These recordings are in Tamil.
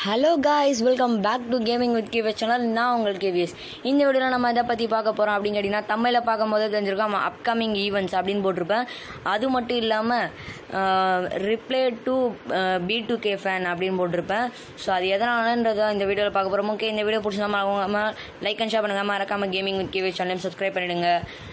hello guys welcome back to gaming with KVS channel நான் உங்கள் கேவிஎஸ் இந்த வீடியோவில் நம்ம எதை பற்றி பார்க்க போகிறோம் அப்படின்னு கேட்டிங்கன்னா தமிழில் பார்க்கும்போது தெரிஞ்சிருக்கோம் அப்கமிங் ஈவெண்ட்ஸ் அப்படின்னு போட்டிருப்பேன் அது மட்டும் இல்லாமல் reply to B to K fan அப்படின்னு போட்டிருப்பேன் ஸோ அது எதனாலன்றதை இந்த வீடியோவில் பார்க்க போகிறோம் ஓகே இந்த வீடியோ பிடிச்சா மறக்காம லைக் அண்ட் ஷேர் பண்ணுங்கள் மறக்காமல் கேமிங் வித் கேவிஎஸ் சேனலையும் சப்ஸ்கிரைப் பண்ணிவிடுங்க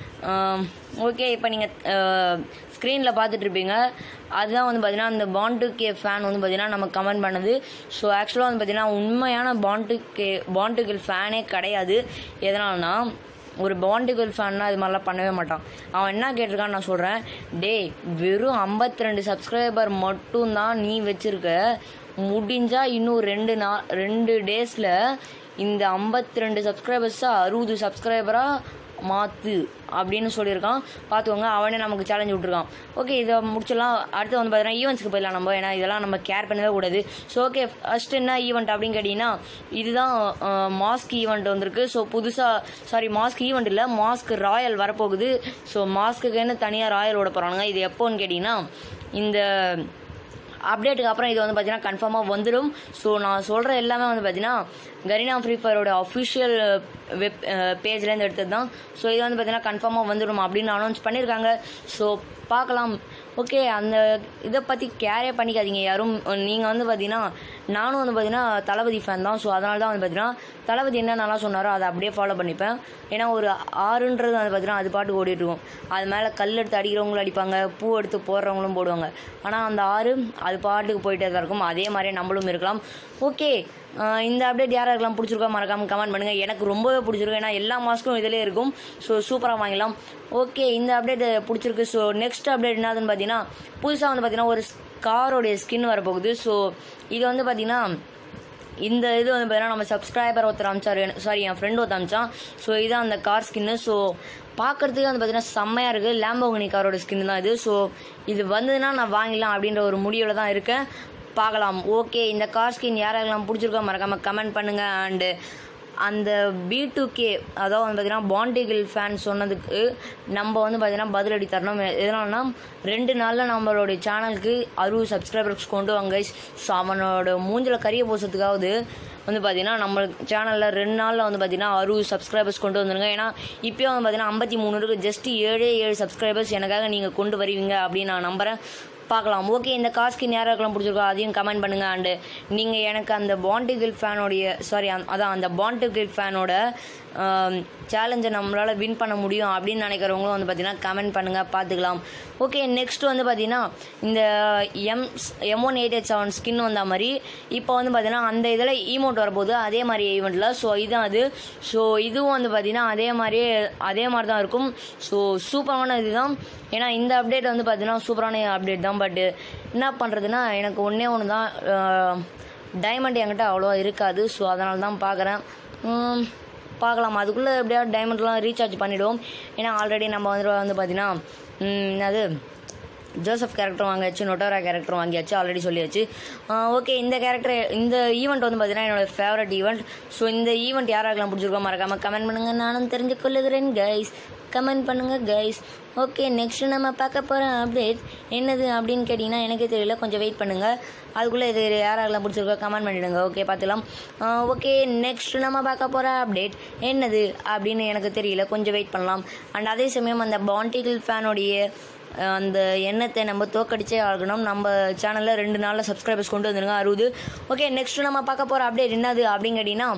ஓகே இப்போ நீங்கள் ஸ்க்ரீனில் பார்த்துட்ருப்பீங்க அதுதான் வந்து பார்த்தீங்கன்னா அந்த பாண்டு கே ஃபேன் வந்து பார்த்தீங்கன்னா நம்ம கமெண்ட் பண்ணது ஸோ ஆக்சுவலாக வந்து பார்த்தீங்கன்னா உண்மையான பாண்டு கே பாண்டுகில் ஃபேனே கிடையாது எதனால்னா ஒரு பாண்டுகில் ஃபேன்னா இது மாதிரிலாம் பண்ணவே மாட்டான் அவன் என்ன கேட்டிருக்கான்னு நான் சொல்கிறேன் டேய் வெறும் ஐம்பத்தி ரெண்டு சப்ஸ்கிரைபர் மட்டும்தான் நீ வச்சுருக்க முடிஞ்சால் இன்னும் ரெண்டு நா ரெண்டு டேஸில் இந்த ஐம்பத்தி ரெண்டு சப்ஸ்கிரைபர்ஸை அறுபது சப்ஸ்கிரைபராக மாற்று அப்படின்னு சொல்லியிருக்கான் பார்த்துக்கோங்க அவனே நமக்கு சேலஞ்ச் விட்ருக்கான் ஓகே இதை முடிச்சிடலாம் அடுத்து வந்து பார்த்தீங்கன்னா ஈவெண்ட்ஸ்க்கு போயிடலாம் நம்ம ஏன்னா இதெல்லாம் நம்ம கேர் பண்ணவே கூடாது ஸோ ஓகே ஃபஸ்ட் என்ன ஈவெண்ட் அப்படின்னு கேட்டிங்கன்னா இதுதான் மாஸ்க் ஈவெண்ட் வந்திருக்கு ஸோ புதுசாக சாரி மாஸ்க் ஈவெண்ட் இல்லை மாஸ்க் ராயல் வரப்போகுது ஸோ மாஸ்க்குன்னு தனியாக ராயல் விட போகிறாங்க இது எப்போன்னு கேட்டிங்கன்னா இந்த அப்டேட்டுக்கு அப்புறம் இது வந்து பார்த்தீங்கன்னா கன்ஃபார்மாக வந்துடும் ஸோ நான் சொல்கிற எல்லாமே வந்து பார்த்தீங்கன்னா கரீனா ஃப்ரீ ஃபயரோட அஃபிஷியல் வெப் பேஜ்லேருந்து எடுத்தது தான் ஸோ இது வந்து பார்த்தீங்கன்னா கன்ஃபார்மாக வந்துடும் அப்படின்னு அனௌன்ஸ் பண்ணியிருக்காங்க ஸோ பார்க்கலாம் ஓகே அந்த இதை பற்றி கேரே பண்ணிக்காதீங்க யாரும் நீங்கள் வந்து பார்த்தீங்கன்னா நானும் வந்து பார்த்தீங்கன்னா தளபதி ஃபேன் தான் ஸோ அதனால தான் வந்து பார்த்தீங்கன்னா தளபதி என்ன நல்லா சொன்னாரோ அதை அப்படியே ஃபாலோ பண்ணிப்பேன் ஏன்னா ஒரு ஆறுன்றது வந்து பார்த்தீங்கன்னா அது பாட்டு ஓடிட்டு இருக்கும் அது மேலே கல் எடுத்து அடிக்கிறவங்களும் அடிப்பாங்க பூ எடுத்து போடுறவங்களும் போடுவாங்க ஆனால் அந்த ஆறு அது பாட்டுக்கு போயிட்டே தான் இருக்கும் அதே மாதிரியே நம்மளும் இருக்கலாம் ஓகே இந்த அப்டேட் யாராருக்கெல்லாம் பிடிச்சிருக்கோ மறக்காமல் கமெண்ட் பண்ணுங்கள் எனக்கு ரொம்பவே பிடிச்சிருக்கும் ஏன்னா எல்லா மாஸ்க்கும் இதிலே இருக்கும் ஸோ சூப்பராக வாங்கிடலாம் ஓகே இந்த அப்டேட் பிடிச்சிருக்கு ஸோ நெக்ஸ்ட் அப்டேட் என்னதுன்னு பார்த்தீங்கன்னா புதுசாக வந்து பார்த்தீங்கன்னா ஒரு காரோடைய ஸ்கின் வரப்போகுது ஸோ இது வந்து பார்த்தீங்கன்னா இந்த இது வந்து பார்த்தீங்கன்னா நம்ம சப்ஸ்கிரைபர் ஒருத்தர் அமிச்சார் சாரி என் ஃப்ரெண்ட் ஒருத்தர் அமிச்சான் ஸோ இதுதான் அந்த கார் ஸ்கின்னு ஸோ பார்க்குறதுக்கு வந்து பார்த்தீங்கன்னா செம்மையாக இருக்குது லேம்போகனி காரோட ஸ்கின் தான் இது ஸோ இது வந்ததுன்னா நான் வாங்கிடலாம் அப்படின்ற ஒரு முடிவில் தான் இருக்கேன் பார்க்கலாம் ஓகே இந்த கார் ஸ்கின் யாரெல்லாம் பிடிச்சிருக்கோ மறக்காமல் கமெண்ட் பண்ணுங்கள் அண்டு அந்த பி டூ கே அதாவது வந்து பார்த்தீங்கன்னா பாண்டிகில் ஃபேன் சொன்னதுக்கு நம்ம வந்து பார்த்தீங்கன்னா பதிலடி தரணும் எதனால்னா ரெண்டு நாளில் நம்மளுடைய சேனலுக்கு அறுபது சப்ஸ்கிரைபர்ஸ் கொண்டு வாங்க ஸோ அவனோட மூஞ்சில் கரிய பூசத்துக்காவது வந்து பார்த்தீங்கன்னா நம்ம சேனலில் ரெண்டு நாளில் வந்து பார்த்தீங்கன்னா அறுபது சப்ஸ்கிரைபர்ஸ் கொண்டு வந்துருங்க ஏன்னா இப்போயும் வந்து பார்த்தீங்கன்னா ஐம்பத்தி மூணு இருக்குது ஜஸ்ட் ஏழே ஏழு சப்ஸ்கிரைபர்ஸ் எனக்காக நீங்கள் கொண்டு வருவீங்க அப்படின்னு நான் நம்புகிறேன் பார்க்கலாம் ஓகே இந்த காஸ்கின் யாருக்கெல்லாம் பிடிச்சிருக்கோ அதையும் கமெண்ட் பண்ணுங்கள் அண்டு நீங்கள் எனக்கு அந்த பாண்டிகில் ஃபேனோடைய சாரி அதான் அந்த பாண்டிகில் ஃபேனோட சேலஞ்சை நம்மளால் வின் பண்ண முடியும் அப்படின்னு நினைக்கிறவங்களும் வந்து பார்த்தீங்கன்னா கமெண்ட் பண்ணுங்கள் பார்த்துக்கலாம் ஓகே நெக்ஸ்ட் வந்து பார்த்தீங்கன்னா இந்த M M one eight eight seven skin வந்த மாதிரி இப்போ வந்து பார்த்தீங்கன்னா அந்த இதில் ஈமோட் வரப்போகுது அதே மாதிரி ஈவெண்ட்டில் ஸோ இதுதான் அது ஸோ இதுவும் வந்து பார்த்தீங்கன்னா அதே மாதிரியே அதே மாதிரி தான் இருக்கும் ஸோ சூப்பரான இதுதான் ஏன்னா இந்த அப்டேட் வந்து பார்த்தீங்கன்னா சூப்பரான அப்டேட் தான் பட்டு என்ன பண்ணுறதுன்னா எனக்கு ஒன்றே ஒன்று தான் டைமண்ட் என்கிட்ட அவ்வளோவா இருக்காது ஸோ அதனால தான் பார்க்குறேன் பார்க்கலாம் அதுக்குள்ளே எப்படியாவது டைமண்ட்லாம் ரீசார்ஜ் பண்ணிவிடுவோம் ஏன்னா ஆல்ரெடி நம்ம வந்து வந்து பார்த்தீங்கன்னா என்னது ஜோசப் கேரக்டர் வாங்கியாச்சு நொட்டோரா கேரக்டர் வாங்கியாச்சு ஆல்ரெடி சொல்லியாச்சு ஓகே இந்த கேரக்டர் இந்த ஈவெண்ட் வந்து பார்த்தீங்கன்னா என்னோடய ஃபேவரட் ஈவெண்ட் ஸோ இந்த ஈவெண்ட் யாராருக்கெல்லாம் பிடிச்சிருக்கோ மறக்காமல் கமெண்ட் பண்ணுங்கள் நானும் தெரிஞ்சு கொள்ளுகிறேன் கைஸ் கமெண்ட் பண்ணுங்கள் கைஸ் ஓகே நெக்ஸ்ட் நம்ம பார்க்க போகிற அப்டேட் என்னது அப்படின்னு கேட்டிங்கன்னா எனக்கே தெரியல கொஞ்சம் வெயிட் பண்ணுங்கள் அதுக்குள்ளே இது யாரெல்லாம் பிடிச்சிருக்கோ கமெண்ட் பண்ணிவிடுங்க ஓகே பார்த்துலாம் ஓகே நெக்ஸ்ட் நம்ம பார்க்க போகிற அப்டேட் என்னது அப்படின்னு எனக்கு தெரியல கொஞ்சம் வெயிட் பண்ணலாம் அண்ட் அதே சமயம் அந்த பாண்டிகில் ஃபேனுடைய அந்த எண்ணத்தை நம்ம தோக்கடிச்சே ஆகணும் நம்ம சேனலில் ரெண்டு நாளில் சப்ஸ்கிரைபர்ஸ் கொண்டு வந்துருங்க அறுபது ஓகே நெக்ஸ்ட் நம்ம பார்க்க போகிற அப்டேட் என்னது அப்படின்னு கேட்டிங்கன்னா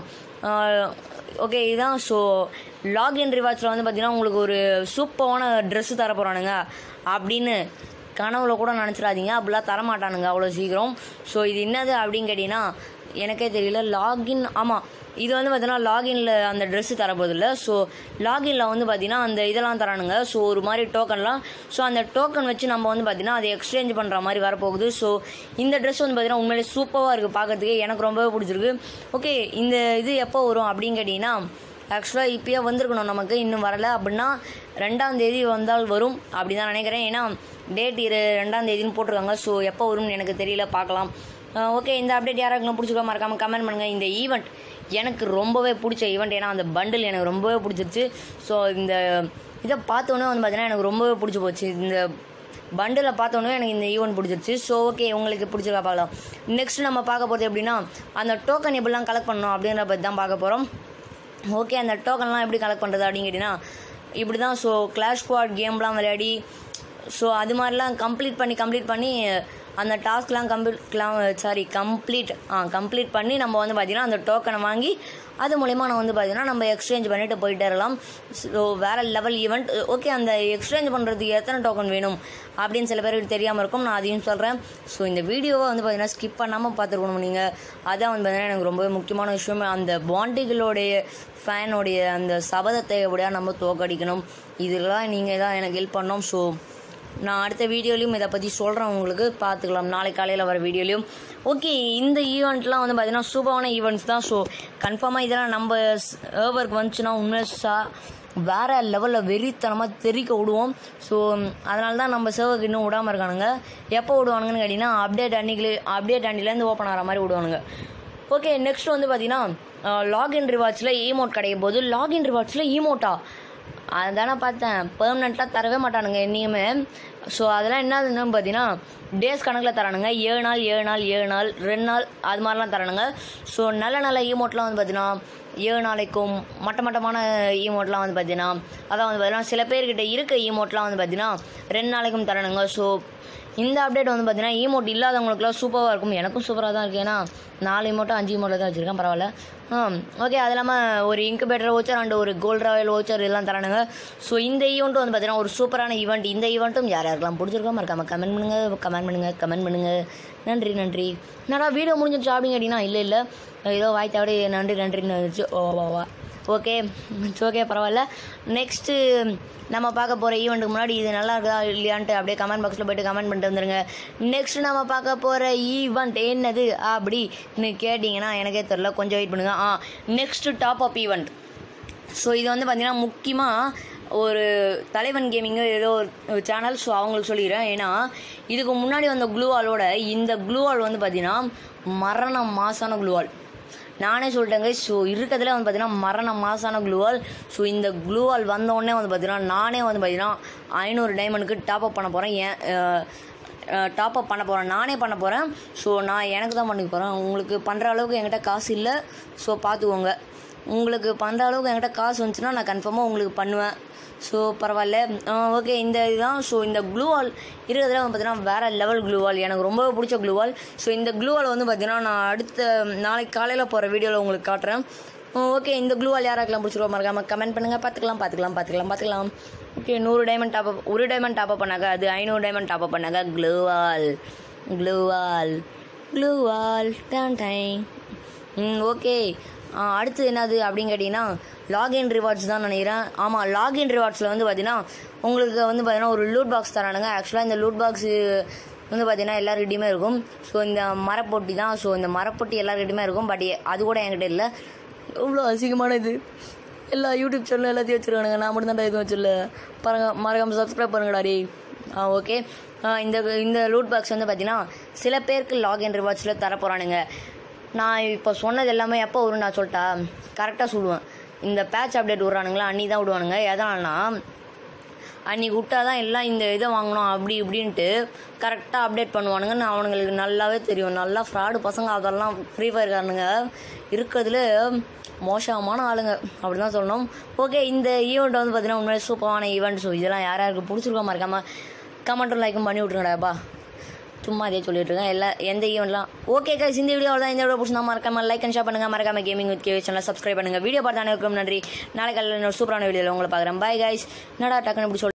ஓகே இதுதான் ஸோ லாகின் ரிவார்ட்ஸில் வந்து பார்த்திங்கன்னா உங்களுக்கு ஒரு சூப்பரான ட்ரெஸ்ஸு தர போகிறானுங்க அப்படின்னு கனவுல கூட நினச்சிடாதீங்க அப்படிலாம் தரமாட்டானுங்க அவ்வளோ சீக்கிரம் ஸோ இது என்னது அப்படின்னு கேட்டிங்கன்னா எனக்கே தெரியல லாகின் ஆமாம் இது வந்து பார்த்தீங்கன்னா லாகின்ல அந்த ட்ரெஸ்ஸு தரப்போதில்ல ஸோ லாகின்ல வந்து பார்த்தீங்கன்னா அந்த இதெல்லாம் தரானுங்க ஸோ ஒரு மாதிரி டோக்கன்லாம் ஸோ அந்த டோக்கன் வச்சு நம்ம வந்து பார்த்தீங்கன்னா அதை எக்ஸ்சேஞ்ச் பண்ணுற மாதிரி வரப்போகுது ஸோ இந்த ட்ரெஸ் வந்து பார்த்தீங்கன்னா உண்மையிலே சூப்பராக இருக்குது பார்க்கறதுக்கு எனக்கு ரொம்பவே பிடிச்சிருக்கு ஓகே இந்த இது எப்போ வரும் அப்படின்னு கேட்டிங்கன்னா ஆக்சுவலாக இப்போயே வந்திருக்கணும் நமக்கு இன்னும் வரலை அப்படின்னா ரெண்டாம் தேதி வந்தால் வரும் அப்படி தான் நினைக்கிறேன் ஏன்னா டேட் இரு ரெண்டாம் தேதின்னு போட்டிருக்காங்க ஸோ எப்போ வரும்னு எனக்கு தெரியல பார்க்கலாம் ஓகே இந்த அப்டேட் யாராருக்கெல்லாம் பிடிச்சிருக்கோ மறக்காமல் கமெண்ட் பண்ணுங்கள் இந்த ஈவெண்ட் எனக்கு ரொம்பவே பிடிச்ச ஈவெண்ட் ஏன்னா அந்த பண்டில் எனக்கு ரொம்பவே பிடிச்சிருச்சு ஸோ இந்த இதை பார்த்தோன்னே வந்து பார்த்தீங்கன்னா எனக்கு ரொம்பவே பிடிச்சி போச்சு இந்த பண்டில் பார்த்தோன்னே எனக்கு இந்த ஈவெண்ட் பிடிச்சிருச்சு ஸோ ஓகே உங்களுக்கு பிடிச்சிருக்கா பார்க்கலாம் நெக்ஸ்ட் நம்ம பார்க்க போகிறது எப்படின்னா அந்த டோக்கன் எப்படிலாம் கலெக்ட் பண்ணணும் அப்படின்ற பற்றி தான் பார்க்க போகிறோம் ஓகே அந்த டோக்கன்லாம் எப்படி கலெக்ட் பண்ணுறது அப்படின்னு கேட்டிங்கன்னா இப்படி தான் ஸோ கிளாஷ் ஸ்குவாட் கேம்லாம் விளையாடி ஸோ அது மாதிரிலாம் கம்ப்ளீட் பண்ணி கம்ப்ளீட் பண்ணி அந்த டாஸ்க்லாம் கம்ப்ளீட்லாம் சாரி கம்ப்ளீட் ஆ கம்ப்ளீட் பண்ணி நம்ம வந்து பார்த்திங்கன்னா அந்த டோக்கனை வாங்கி அது மூலிமா நான் வந்து பார்த்தீங்கன்னா நம்ம எக்ஸ்சேஞ்ச் பண்ணிட்டு போயிட்டே இருக்கலாம் ஸோ வேறு லெவல் ஈவெண்ட் ஓகே அந்த எக்ஸ்சேஞ்ச் பண்ணுறதுக்கு எத்தனை டோக்கன் வேணும் அப்படின்னு சில பேருக்கு தெரியாமல் இருக்கும் நான் அதையும் சொல்கிறேன் ஸோ இந்த வீடியோவை வந்து பார்த்தீங்கன்னா ஸ்கிப் பண்ணாமல் பார்த்துருக்கணும் நீங்கள் அதான் வந்து பார்த்தீங்கன்னா எனக்கு ரொம்பவே முக்கியமான விஷயம் அந்த பாண்டிகளுடைய ஃபேனுடைய அந்த சபதத்தை எப்படியா நம்ம தோக்கடிக்கணும் இதெல்லாம் நீங்கள் தான் எனக்கு ஹெல்ப் பண்ணோம் ஸோ நான் அடுத்த வீடியோலையும் இதை பற்றி சொல்கிறேன் உங்களுக்கு பார்த்துக்கலாம் நாளை காலையில் வர வீடியோலையும் ஓகே இந்த ஈவெண்ட்லாம் வந்து பார்த்தீங்கன்னா சூப்பரான ஈவெண்ட்ஸ் தான் ஸோ கன்ஃபார்மாக இதெல்லாம் நம்ம சர்வருக்கு வந்துச்சுன்னா உண்மையா வேறு லெவலில் வெறித்தனமாக தெறிக்க விடுவோம் ஸோ அதனால தான் நம்ம சர்வருக்கு இன்னும் விடாமல் இருக்கானுங்க எப்போ விடுவானுங்கன்னு கேட்டிங்கன்னா அப்டேட் அன்னிக்கு அப்டேட் அன்னிலேருந்து ஓப்பன் ஆகிற மாதிரி விடுவானுங்க ஓகே நெக்ஸ்ட் வந்து பார்த்தீங்கன்னா லாகின் ரிவார்ட்ஸில் ஈமோட் கிடைக்கும் போது லாகின் ரிவார்ட்ஸில் ஈமோட்டா அதானே பார்த்தேன் பெர்மனெண்ட்டாக தரவே மாட்டானுங்க என்னையுமே ஸோ அதெல்லாம் என்னதுன்னு பார்த்தீங்கன்னா டேஸ் கணக்கில் தரானுங்க ஏழு நாள் ஏழு நாள் ஏழு நாள் ரெண்டு நாள் அது மாதிரிலாம் தரானுங்க ஸோ நல்ல நல்ல ஈமோட்லாம் வந்து பார்த்தீங்கன்னா ஏழு நாளைக்கும் மட்ட மட்டமான ஈமோட்லாம் வந்து பார்த்தீங்கன்னா அதான் வந்து பார்த்தீங்கன்னா சில பேர்கிட்ட இருக்க ஈமோட்லாம் வந்து பார்த்தீங்கன்னா ரெண்டு நாளைக்கும் தரானுங்க ஸோ இந்த அப்டேட் வந்து பார்த்தீங்கன்னா ஈமோட் இல்லாதவங்களுக்குலாம் சூப்பராக இருக்கும் எனக்கும் சூப்பராக தான் இருக்குது ஏன்னா நாலு ஈமோட்டும் அஞ்சு ஈமோட்டில் தான் வச்சுருக்கேன் பரவாயில்ல ஓகே அது இல்லாமல் ஒரு இன்குபேட்டர் ஓச்சர் அண்ட் ஒரு கோல்ட் ராயல் ஓச்சர் எல்லாம் தரானுங்க ஸோ இந்த ஈவெண்ட்டும் வந்து பார்த்தீங்கன்னா ஒரு சூப்பரான ஈவெண்ட் இந்த ஈவெண்ட்டும் யார் யாருக்கெல்லாம் பிடிச்சிருக்கோ மறக்காம கமெண்ட் பண்ணுங்கள் கமெண்ட் பண்ணுங்கள் கமெண்ட் பண்ணுங்கள் நன்றி நன்றி என்னடா வீடியோ முடிஞ்சிருச்சு அப்படின்னு கேட்டிங்கன்னா இல்லை இல்லை ஏதோ வாய் தவிர நன்றி நன்றின்னு வந்துச்சு ஓ வா வா ஓகே இட்ஸ் ஓகே பரவாயில்ல நெக்ஸ்ட்டு நம்ம பார்க்க போகிற ஈவெண்ட்டுக்கு முன்னாடி இது நல்லா இருக்குதா இல்லையான்ட்டு அப்படியே கமெண்ட் பாக்ஸில் போய்ட்டு கமெண்ட் பண்ணிட்டு வந்துருங்க நெக்ஸ்ட் நம்ம பார்க்க போகிற ஈவெண்ட் என்னது அப்படின்னு கேட்டிங்கன்னா எனக்கே தெரில கொஞ்சம் வெயிட் பண்ணுங்க ஆ next top up event so இது வந்து பார்த்திங்கன்னா முக்கியமாக ஒரு தலைவன் கேமிங்கு ஏதோ ஒரு சேனல் ஸோ அவங்களுக்கு சொல்லிடுறேன் ஏன்னா இதுக்கு முன்னாடி வந்த க்ளூவாலோட இந்த க்ளூவால் வந்து பார்த்திங்கன்னா மரண மாசான க்ளூவால் நானே சொல்லிட்டேங்க ஸோ இருக்கிறதுல வந்து பார்த்தீங்கன்னா மரண மாசான க்ளூவால் ஸோ இந்த க்ளூவால் வந்தோடனே வந்து பார்த்தீங்கன்னா நானே வந்து பார்த்தீங்கன்னா ஐநூறு டைமண்டுக்கு டாப் அப் பண்ண போகிறேன் ஏன் டாப் அப் பண்ண போகிறேன் நானே பண்ண போகிறேன் ஸோ நான் எனக்கு தான் பண்ணி போகிறேன் உங்களுக்கு பண்ணுற அளவுக்கு என்கிட்ட காசு இல்லை ஸோ பார்த்துக்கோங்க உங்களுக்கு பண்ணுற அளவுக்கு என்கிட்ட காசு வந்துச்சுன்னா நான் கன்ஃபார்மாக உங்களுக்கு பண்ணுவேன் ஸோ பரவாயில்ல ஓகே இந்த இதுதான் ஸோ இந்த க்ளூவால் இருக்கிறதுல வந்து பார்த்தீங்கன்னா வேறு லெவல் க்ளூவால் எனக்கு ரொம்ப பிடிச்ச க்ளூவால் ஸோ இந்த க்ளூவால் வந்து பார்த்தீங்கன்னா நான் அடுத்த நாளைக்கு காலையில் போகிற வீடியோவில் உங்களுக்கு காட்டுறேன் ஓகே இந்த க்ளூவால் யாராக்கெல்லாம் பிடிச்சிருவோம் மறக்காமல் கமெண்ட் பண்ணுங்கள் பார்த்துக்கலாம் பார்த்துக்கலாம் பார்த்துக்கலாம் பார்த்துக்கலாம் ஓகே நூறு டைமண்ட் டாப் அப் ஒரு டைமண்ட் டாப் அப் பண்ணாங்க அது ஐநூறு டைமண்ட் டாப் அப் பண்ணாங்க க்ளூவால் க்ளூவால் க்ளூவால் டான் டைம் ம் ஓகே அடுத்து என்னது அப்படின்னு கேட்டிங்கன்னா லாகின் ரிவார்ட்ஸ் தான் நினைக்கிறேன் ஆமாம் லாகின் ரிவார்ட்ஸில் வந்து பார்த்தீங்கன்னா உங்களுக்கு வந்து பார்த்தீங்கன்னா ஒரு லூட் பாக்ஸ் தரானுங்க ஆக்சுவலாக இந்த லூட் பாக்ஸு வந்து பார்த்தீங்கன்னா எல்லாருக்கிட்டையுமே இருக்கும் ஸோ இந்த மரப்பொட்டி தான் ஸோ இந்த மரப்பொட்டி எல்லாருக்கிட்டையுமே இருக்கும் பட் அது கூட என்கிட்ட இல்லை எவ்வளோ அசிங்கமான இது எல்லா யூடியூப் சேனலும் எல்லாத்தையும் வச்சுருக்கானுங்க நான் மட்டும் தான் எதுவும் வச்சிடல பாருங்க மறக்காமல் சப்ஸ்கிரைப் பண்ணுங்கடா டே ஆ ஓகே இந்த இந்த லூட் பாக்ஸ் வந்து பார்த்தீங்கன்னா சில பேருக்கு லாகின் ரிவார்ட்ஸில் தர போகிறானுங்க நான் இப்போ சொன்னது எல்லாமே எப்போ வரும் நான் சொல்லிட்டா கரெக்டாக சொல்லுவேன் இந்த பேட்ச் அப்டேட் விட்றானுங்களா அன்னி தான் விடுவானுங்க எதனால்னா அன்றைக்கி விட்டா தான் எல்லாம் இந்த இதை வாங்கணும் அப்படி இப்படின்ட்டு கரெக்டாக அப்டேட் பண்ணுவானுங்கன்னு அவனுங்களுக்கு நல்லாவே தெரியும் நல்லா ஃப்ராடு பசங்க அதெல்லாம் ஃப்ரீ ஃபயர் காரனுங்க இருக்கிறதுல மோசமான ஆளுங்க அப்படி தான் சொல்லணும் ஓகே இந்த ஈவெண்ட் வந்து பார்த்தீங்கன்னா உண்மையிலே சூப்பரான ஈவெண்ட் ஸோ இதெல்லாம் யார் யாருக்கு பிடிச்சிருக்கோ மறக்காமல் கமெண்ட்டும் லைக்கும் பண்ணி விட்ருங்கடாப்பா சும்மா அதே சொல்லிட்டு இருக்கேன் எல்லா எந்த ஈவெண்ட்லாம் ஓகே கைஸ் இந்த வீடியோ தான் இந்த வீடியோ பிடிச்சா மறக்காம லைக் அண்ட் ஷேர் பண்ணுங்க மறக்காம gaming with K channel subscribe பண்ணுங்க வீடியோ பார்த்தானே நன்றி நாளைக்கு சூப்பரான வீடியோவில் உங்களை பார்க்குறேன் பாய் கைஸ் என்னடா டக்குன்னு இப்படி சொல்லி